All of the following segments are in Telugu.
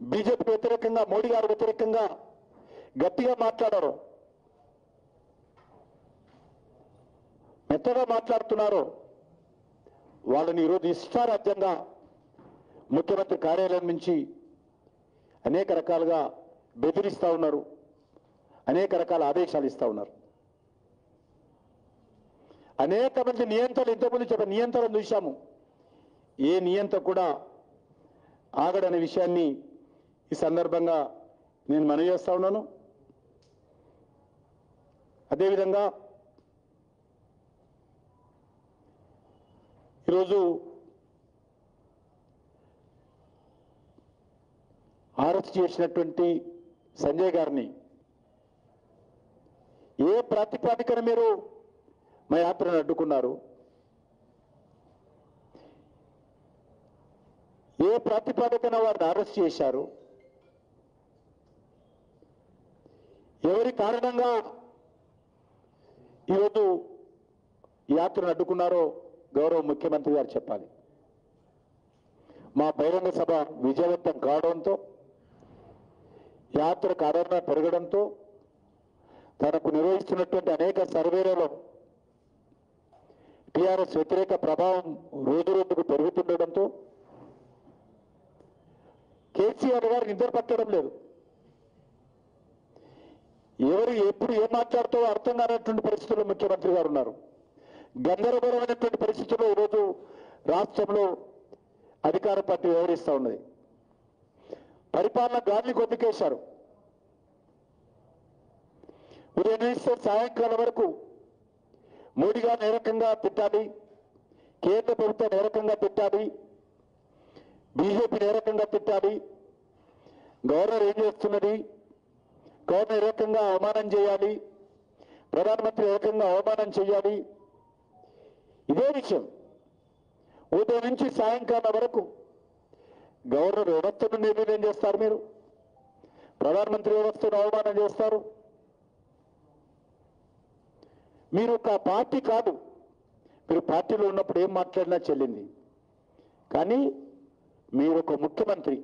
బీజేపీ వ్యతిరేకంగా మోడీ గారు వ్యతిరేకంగా గట్టిగా మాట్లాడారో మెత్తగా మాట్లాడుతున్నారో వాళ్ళని ఈరోజు ఇష్టారాజ్యంగా ముఖ్యమంత్రి కార్యాలయం నుంచి అనేక రకాలుగా బెదిరిస్తూ ఉన్నారు అనేక రకాల ఆదేశాలు ఇస్తూ ఉన్నారు అనేక మంది నియంత్రణలు ఇంతకుముందు చెప్పిన నియంత్రణ చూశాము ఏ నియంత్ర కూడా ఆగడనే విషయాన్ని ఈ సందర్భంగా నేను మనవి చేస్తా ఉన్నాను అదేవిధంగా ఈరోజు అరెస్ట్ చేసినటువంటి సంజయ్ గారిని ఏ ప్రాతిపాదికన మీరు మా యాత్రను అడ్డుకున్నారు ఏ ప్రాతిపాదికన వారిని అరెస్ట్ చేశారు ఎవరి కారణంగా ఈరోజు ఈ యాత్రను అడ్డుకున్నారో గౌరవ ముఖ్యమంత్రి గారు చెప్పాలి మా బహిరంగ సభ విజయవంతం కావడంతో యాత్రకు ఆదరణ పెరగడంతో తనకు నిర్వహిస్తున్నటువంటి అనేక సర్వేలలో టిఆర్ఎస్ వ్యతిరేక ప్రభావం రోజు రోజుకు పెరుగుతుండడంతో కేసీఆర్ గారు నిద్ర పట్టడం లేదు ఎవరు ఎప్పుడు ఏం మాట్లాడుతారో అర్థం కానటువంటి పరిస్థితుల్లో ముఖ్యమంత్రి గారు ఉన్నారు గందరగోళమైనటువంటి పరిస్థితుల్లో ఈరోజు రాష్ట్రంలో అధికార పార్టీ వ్యవహరిస్తూ ఉన్నది పరిపాలన గాలిని కొద్దికేశారు ఉదయం నుంచి సాయంకాలం వరకు మోడీ గారిని ఏ రకంగా పెట్టాలి కేంద్ర ప్రభుత్వాన్ని ఏ రకంగా పెట్టాలి బీజేపీని ఏ రకంగా పెట్టాలి గవర్నర్ ఏం చేస్తున్నది గవర్నర్ ఏ రకంగా అవమానం చేయాలి ప్రధానమంత్రి ఏ రకంగా అవమానం చేయాలి ఇదే విషయం ఉదయం నుంచి సాయంకాలం వరకు గవర్నర్ వ్యవస్థను నిర్ణయం చేస్తారు మీరు ప్రధానమంత్రి వ్యవస్థను అవమానం చేస్తారు మీరు ఒక పార్టీ కాదు మీరు పార్టీలో ఉన్నప్పుడు ఏం మాట్లాడినా చెల్లింది కానీ మీరు ఒక ముఖ్యమంత్రి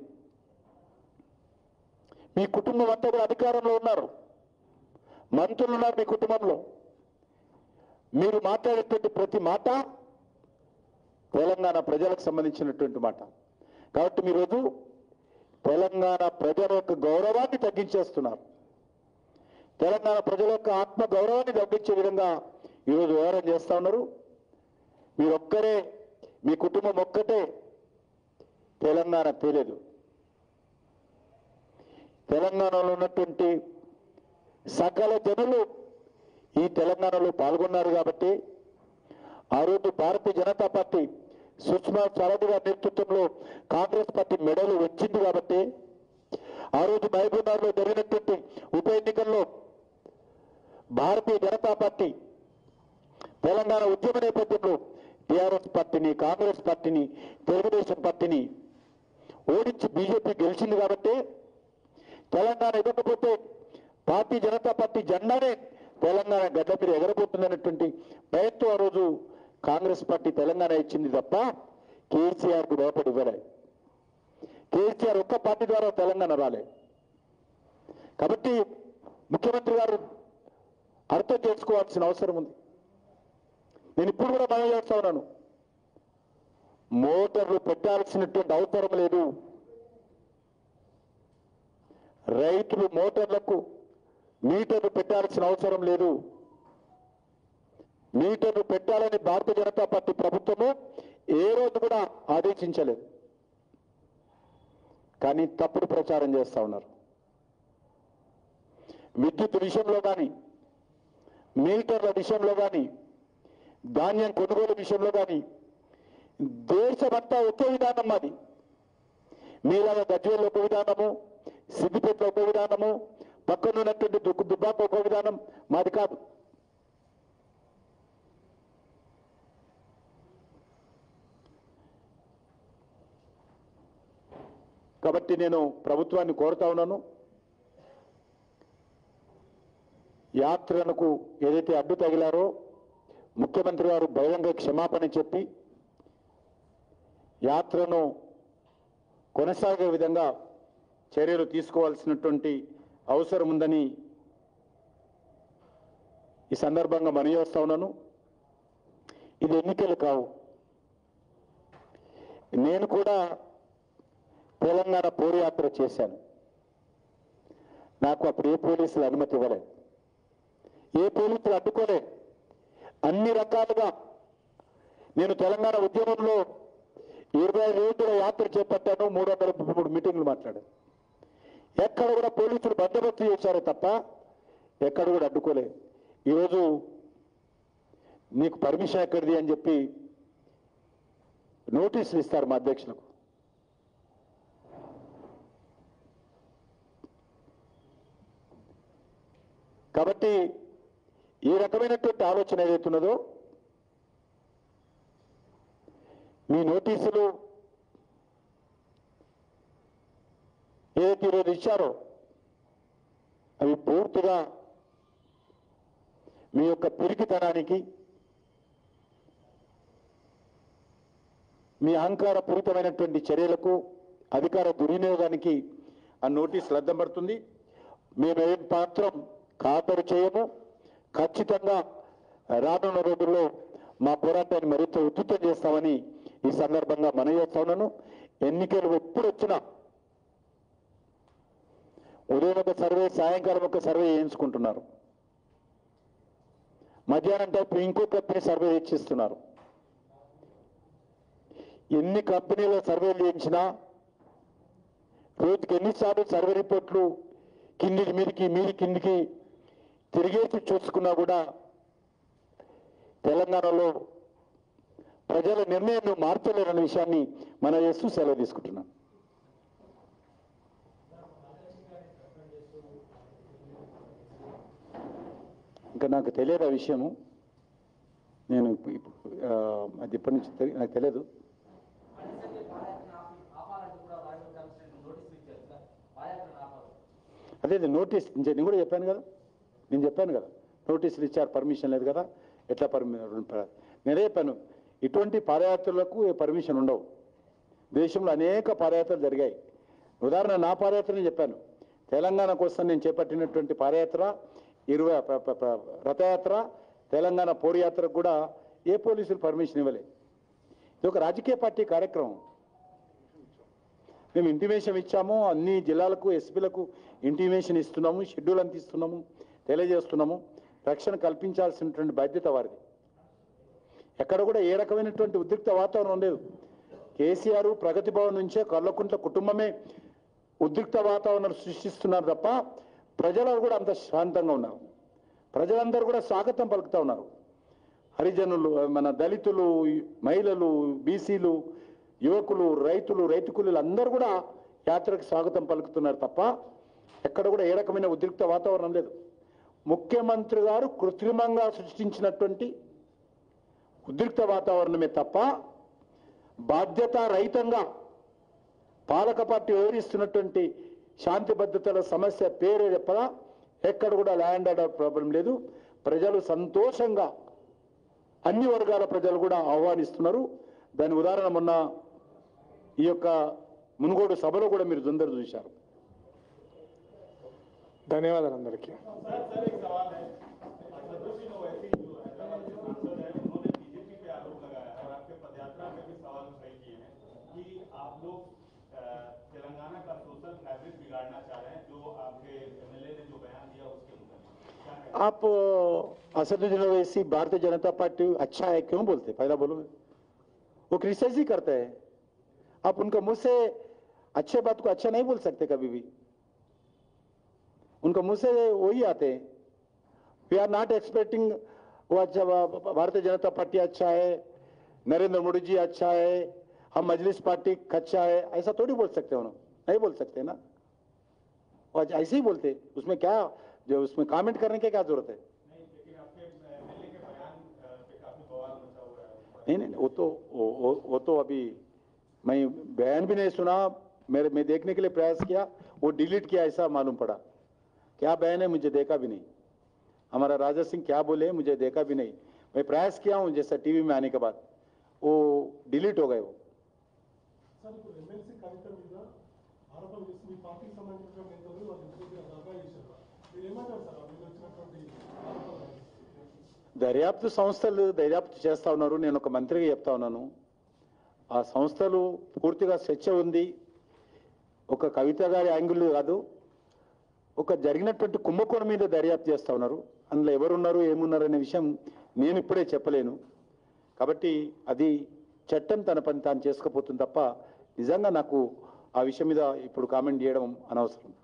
మీ కుటుంబం అంతా కూడా అధికారంలో ఉన్నారు మంత్రులు ఉన్నారు మీ కుటుంబంలో మీరు మాట్లాడేటువంటి ప్రతి మాట తెలంగాణ ప్రజలకు సంబంధించినటువంటి మాట కాబట్టి మీరు రోజు తెలంగాణ ప్రజల యొక్క గౌరవాన్ని తగ్గించేస్తున్నారు తెలంగాణ ప్రజల యొక్క ఆత్మ గౌరవాన్ని తగ్గించే విధంగా ఈరోజు వ్యవహారం చేస్తా ఉన్నారు మీరు ఒక్కరే మీ కుటుంబం ఒక్కటే తెలంగాణ తేలేదు తెలంగాణలో ఉన్నటువంటి సకల జనులు ఈ తెలంగాణలో పాల్గొన్నారు కాబట్టి ఆ రోజు భారతీయ జనతా పార్టీ సుష్మా స్వరాజ్ గారి నేతృత్వంలో కాంగ్రెస్ పార్టీ మెడలు వచ్చింది కాబట్టి ఆ రోజు మహబూబ్నగర్లో జరిగినటువంటి ఉప ఎన్నికల్లో భారతీయ జనతా పార్టీ తెలంగాణ ఉద్యమ నేపథ్యంలో టీఆర్ఎస్ పార్టీని కాంగ్రెస్ పార్టీని తెలుగుదేశం పార్టీని ఓడించి బీజేపీ గెలిచింది కాబట్టి తెలంగాణ ఇవ్వకపోతే పార్టీ జనతా పార్టీ జెండానే తెలంగాణ గడ్డ మీద ఎగరబోతుందనేటువంటి ప్రయత్నం ఆ రోజు కాంగ్రెస్ పార్టీ తెలంగాణ ఇచ్చింది తప్ప కేసీఆర్ కు భయపడి ఇవ్వలే కేసీఆర్ ఒక్క పార్టీ ద్వారా తెలంగాణ రాలే కాబట్టి ముఖ్యమంత్రి గారు అర్థం చేసుకోవాల్సిన అవసరం ఉంది నేను ఇప్పుడు కూడా మనం చేస్తా ఉన్నాను మోటార్లు పెట్టాల్సినటువంటి అవసరం లేదు రైతులు మోటార్లకు మీటర్లు పెట్టాల్సిన అవసరం లేదు మీటర్లు పెట్టాలని భారతీయ జనతా పార్టీ ప్రభుత్వము ఏ రోజు కూడా ఆదేశించలేదు కానీ తప్పుడు ప్రచారం చేస్తా ఉన్నారు విద్యుత్ విషయంలో కానీ మీటర్ల విషయంలో కానీ ధాన్యం కొనుగోలు విషయంలో కానీ దేశమంతా ఒకే విధానం మాది మీలాగా గజ్వేల్లో ఒక విధానము సిద్దిపేటలో ఒక విధానము పక్కనున్నటువంటి దుక్కు దుబ్బాక ఒక విధానం మాది కాదు కాబట్టి నేను ప్రభుత్వాన్ని కోరుతా ఉన్నాను యాత్రలకు ఏదైతే అడ్డు తగిలారో ముఖ్యమంత్రి గారు బహిరంగ క్షమాపణ చెప్పి యాత్రను కొనసాగే విధంగా చర్యలు తీసుకోవాల్సినటువంటి అవసరం ఉందని ఈ సందర్భంగా మనవి చేస్తా ఉన్నాను ఇది ఎన్నికలు కావు నేను కూడా తెలంగాణ పోరుయాత్ర చేశాను నాకు అప్పుడు ఏ పోలీసులు అనుమతి ఇవ్వలేదు ఏ పోలీసులు అడ్డుకోలేదు అన్ని రకాలుగా నేను తెలంగాణ ఉద్యమంలో ఇరవై రోజుల యాత్ర చేపట్టాను మూడు వందల ముప్పై మూడు మీటింగ్లు మాట్లాడాను ఎక్కడ కూడా పోలీసులు బందోబస్తు చేశారే తప్ప ఎక్కడ కూడా అడ్డుకోలేదు ఈరోజు నీకు పర్మిషన్ ఎక్కడిది అని చెప్పి నోటీసులు ఇస్తారు మా అధ్యక్షులకు కాబట్టి ఈ రకమైనటువంటి ఆలోచన ఏదైతున్నదో మీ నోటీసులు ఏదైతే ఈరోజు ఇచ్చారో అవి పూర్తిగా మీ యొక్క పిరికితనానికి మీ అహంకారపూరితమైనటువంటి చర్యలకు అధికార దుర్వినియోగానికి ఆ నోటీసులు అద్దం పడుతుంది మేము ఏం మాత్రం ఖాతరు చేయము ఖచ్చితంగా రానున్న రోజుల్లో మా పోరాటాన్ని మరింత ఉధృతం చేస్తామని ఈ సందర్భంగా మనవి చేస్తా ఉన్నాను ఎన్నికలు ఎప్పుడు వచ్చినా ఉదయం ఒక సర్వే సాయంకాలం ఒక సర్వే చేయించుకుంటున్నారు మధ్యాహ్నం టైపు ఇంకో కంపెనీ సర్వే చేయిస్తున్నారు ఎన్ని కంపెనీల సర్వేలు చేయించినా రోజుకి ఎన్నిసార్లు సర్వే రిపోర్ట్లు కిందికి మీదికి మీది కిందికి తిరిగేసి చూసుకున్నా కూడా తెలంగాణలో ప్రజల నిర్ణయాన్ని మార్చలేరన్న విషయాన్ని మనం చేస్తూ సెలవు తీసుకుంటున్నాం ఇంకా నాకు తెలియదు ఆ విషయము నేను ఇప్పు- ఇప్పు- ఆ, అది ఇప్పటి నుంచి తెలి- నాకు తెలియదు అడిసండి పాదయాత్ర ఆపి ఆపాలంటూ కూడా రాజకీయ కమిషన్ నోటీసులు ఇచ్చారు సార్ పాదయాత్ర ఆపాలి అదే ఇది నోటీస్ నేను నేను కూడా చెప్పాను కదా నేను చెప్పాను కదా నోటీసులు ఇచ్చారు పర్మిషన్ లేదు కదా ఎట్లా పర్మిషన్ నేనే చెప్పాను ఇటువంటి పాదయాత్రలకు ఏ పర్మిషన్ ఉండవు దేశంలో అనేక పాదయాత్రలు జరిగాయి ఉదాహరణ నా పాదయాత్రని చెప్పాను తెలంగాణ కోసం నేను చేపట్టినటువంటి పాదయాత్ర ఇరవై ప- ప- ప- రథయాత్ర తెలంగాణ పోరుయాత్రకు కూడా ఏ పోలీసులు పర్మిషన్ ఇవ్వలేదు ఇది ఒక రాజకీయ పార్టీ కార్యక్రమం మేము ఇంటిమేషన్ ఇచ్చాము అన్ని జిల్లాలకు ఎస్పీలకు ఇంటిమేషన్ ఇస్తున్నాము షెడ్యూల్ అంత ఇస్తున్నాము తెలియజేస్తున్నాము రక్షణ కల్పించాల్సినటువంటి బాధ్యత వారిది ఎక్కడ కూడా ఏ రకమైనటువంటి ఉద్రిక్త వాతావరణం లేదు కేసీఆర్ ప్రగతి భవన్ నుంచే కర్లకుంట్ల కుటుంబమే ఉద్రిక్త వాతావరణం సృష్టిస్తున్నారు తప్ప ప్రజలు కూడా అంత శాంతంగా ఉన్నారు ప్రజలందరూ కూడా స్వాగతం పలుకుతా ఉన్నారు హరిజనులు మన దళితులు మహిళలు బీసీలు యువకులు రైతులు రైతు కూలీలు అందరూ కూడా యాత్రకు స్వాగతం పలుకుతున్నారు తప్ప ఎక్కడ కూడా ఏ రకమైన ఉద్రిక్త వాతావరణం లేదు ముఖ్యమంత్రి గారు కృత్రిమంగా సృష్టించినటువంటి ఉద్రిక్త వాతావరణమే తప్ప బాధ్యత రహితంగా పాలక పార్టీ వివరిస్తున్నటువంటి శాంతి భద్రతల సమస్య పేరే చెప్పగా ఎక్కడ కూడా ల్యాండ్ ఆర్డర్ ప్రాబ్లం లేదు ప్రజలు సంతోషంగా అన్ని వర్గాల ప్రజలు కూడా ఆహ్వానిస్తున్నారు దాని ఉదాహరణ మొన్న ఈ యొక్క మునుగోడు సభలో కూడా మీరు అందరూ చూశారు ధన్యవాదాలు అందరికీ सर सर एक सवाल है संतोषी ओवैसी जो हैदराबाद के सांसद है उन्होंने बीजेपी पे आरोप लगाया है और आपके पदयात्रा में भी सवाल उठाई किए हैं कि आप लोग अ, तेलंगाना का सोशल फैब्रिक बिगाड़ना चाह रहे हैं जो आपके एमएलए ने जो बयान दिया उसके मुताबिक क्या कहें? आप असदुद्दीन ओवैसी भारतीय जनता पार्टी अच्छा है क्यों बोलते पहला बोलो वो क्रिटिसाइज ही करते हैं आप उनका मुंह से अच्छे बात को अच्छा नहीं बोल सकते कभी भी उनका मुंह से वही आते हैं वी आर नॉट एक्सपेक्टिंग वो अच्छा भारतीय जनता पार्टी अच्छा है नरेंद्र मोदी जी अच्छा है हम मजलिस पार्टी अच्छा है ऐसा थोड़ी बोल सकते हो ना नहीं बोल सकते ना और ऐसे ही बोलते उसमें क्या जो उसमें कमेंट करने की क्या जरूरत है नहीं लेकिन आपके एमएलए के बयान अ, पे काफी बवाल मचा हुआ है नहीं नहीं वो तो वो, वो, वो तो अभी मैं बयान भी नहीं सुना मेरे मैं देखने के लिए प्रयास किया वो डिलीट किया ऐसा मालूम पड़ा क्या बयान है मुझे देखा भी नहीं हमारा राजा सिंह क्या बोले मुझे देखा भी नहीं मैं प्रयास किया हूँ जैसा टीवी में आने के बाद वो डिलीट हो गए वो సార్ ఇప్పుడు ఎమ్మెల్సీ కవిత మీద ఆరోపణలు చేసి మీ పార్టీకి సంబంధించినటువంటి నేతలు వాళ్ళు పూర్తిగా దగా చేశారు మీరు ఏమంటారు సార్ మీరు వచ్చినటువంటి ఆరోపణలు దర్యాప్తు సంస్థలు దర్యాప్తు చేస్తా ఉన్నారు నేను ఒక మంత్రిగా చెప్తా ఉన్నాను ఆ సంస్థలు పూర్తిగా స్వచ్ఛ ఉంది ఒక కవిత గారి యాంగిల్ కాదు ఒక జరిగినటువంటి కుంభకోణం మీద దర్యాప్తు చేస్తా ఉన్నారు అందులో ఎవరున్నారు ఏమున్నారు అనే విషయం నేను ఇప్పుడే చెప్పలేను కాబట్టి అది చట్టం తన పని తాను చేసుకుపోతుంది తప్ప నిజంగా నాకు ఆ విషయం మీద ఇప్పుడు కామెంట్ చేయడం అనవసరం